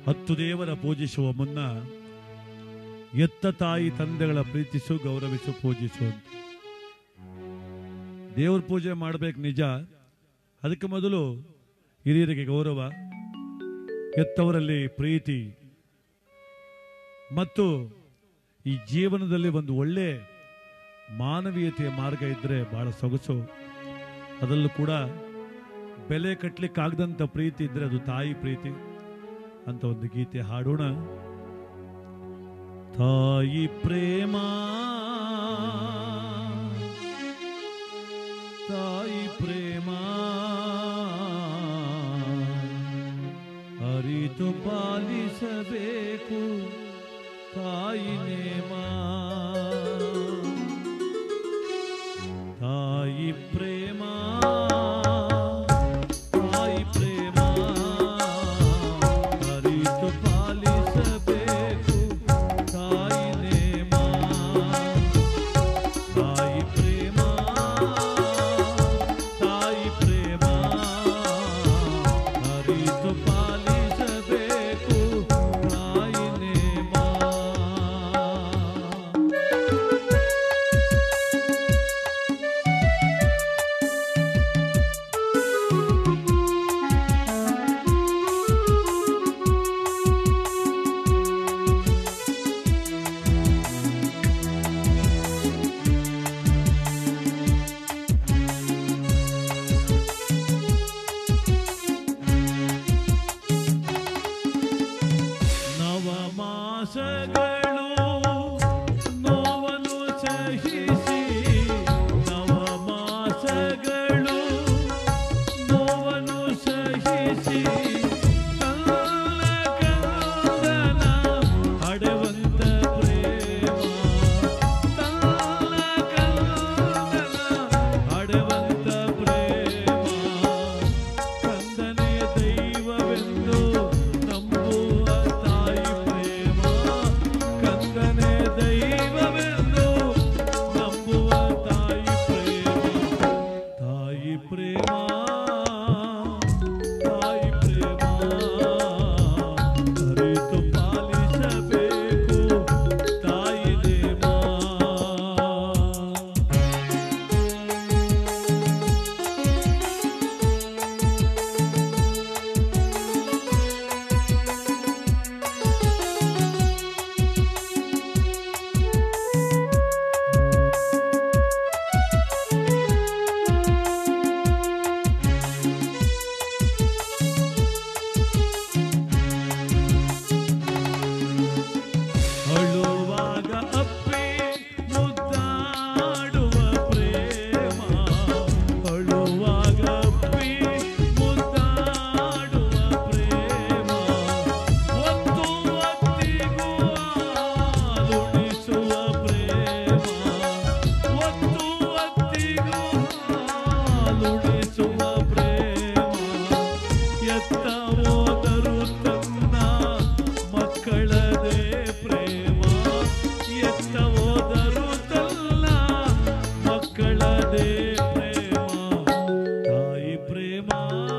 ಹತ್ತು ದೇವರ ಪೂಜಿಸುವ ಮುನ್ನ ಎತ್ತ ತಾಯಿ ತಂದೆಗಳ ಪ್ರೀತಿಸು ಗೌರವಿಸು ಪೂಜಿಸು ಅಂತ ದೇವ್ರ ಪೂಜೆ ಮಾಡ್ಬೇಕು ನಿಜ ಅದಕ್ಕೆ ಮೊದಲು ಹಿರಿಯರಿಗೆ ಗೌರವ ಎತ್ತವರಲ್ಲಿ ಪ್ರೀತಿ ಮತ್ತು ಈ ಜೀವನದಲ್ಲಿ ಒಂದು ಒಳ್ಳೆ ಮಾನವೀಯತೆಯ ಮಾರ್ಗ ಇದ್ರೆ ಬಹಳ ಸೊಗಸು ಅದರಲ್ಲೂ ಕೂಡ ಬೆಲೆ ಕಟ್ಟಲಿಕ್ಕಾಗದಂಥ ಪ್ರೀತಿ ಇದ್ರೆ ಅದು ತಾಯಿ ಪ್ರೀತಿ ಅಂತ ಒಂದು ಗೀತೆ ಹಾಡೋಣ ತಾಯಿ ಪ್ರೇಮ ತಾಯಿ ಪ್ರೇಮ ಅರಿತು ಪಾಲಿಸಬೇಕು ತಾಯಿ ನೇಮ ತಾಯಿ ಪ್ರೇಮ ತಾಯಿ ಪ್ರೇಮ ಅರಿತು ಪಾಲಿಸಬೇಕು ತಾಯಿ ನೇಮ ತಾಯಿ ಪ್ರೇಮ ತಾಯಿ ಪ್ರೇಮ ಅರಿತು ಪಾಲಿಸಬೇಕು ತಾಯಿ ನೇಮ ನವ ಮಾಸಗಳು ನೋವನ್ನು ಸಹಿಸಿ ನವ ಮಾಸಗಳು ನೋವನ್ನು ಸಹಿಸಿ ಕಲ್ಲ ಕಂದನ ಹಡೆವಂತ ಪ್ರೇಮ ಕಲ್ಲ ಕಂದನ ಹಡೆವಂತ ಪ್ರೇಮ ಕಂದನೆ ದೈವವೆಂದು ನಂಬುವ ತಾಯಿ ಪ್ರೇಮ ಕಂದನೆ ದೈವವೆಂದು ನಂಬುವ ತಾಯಿ ಪ್ರೇಮ ತಾಯಿ ಪ್ರೇಮ ತಾಯಿ ಪ್ರೇಮ ಅರಿತು ಪಾಲಿಸಬೇಕು ತಾಯಿ ನೇಮ ಅಳುವಾಗ ಅಪ್ಪಿ ಮುದ್ದಾಡುವ ಪ್ರೇಮ ಅಳುವಾಗ ಅಪ್ಪಿ ಮುದ್ದಾಡುವ ಪ್ರೇಮ ಒತ್ತು ಒತ್ತಿಗೂ ಹಾಲುಣಿಸುವ ಪ್ರೇಮ ಒತ್ತು ಒತ್ತಿಗೂ ಹಾಲುಣಿಸುವ ಪ್ರೇಮ ಎತ್ತ ಹೋದರು ತನ್ನ ಮಕ್ಕಳದೇ ಪ್ರೇಮ ಎತ್ತ ಹೋದರು ತನ್ನ ಮಕ್ಕಳದೇ ಪ್ರೇಮ ತಾಯಿ ಪ್ರೇಮ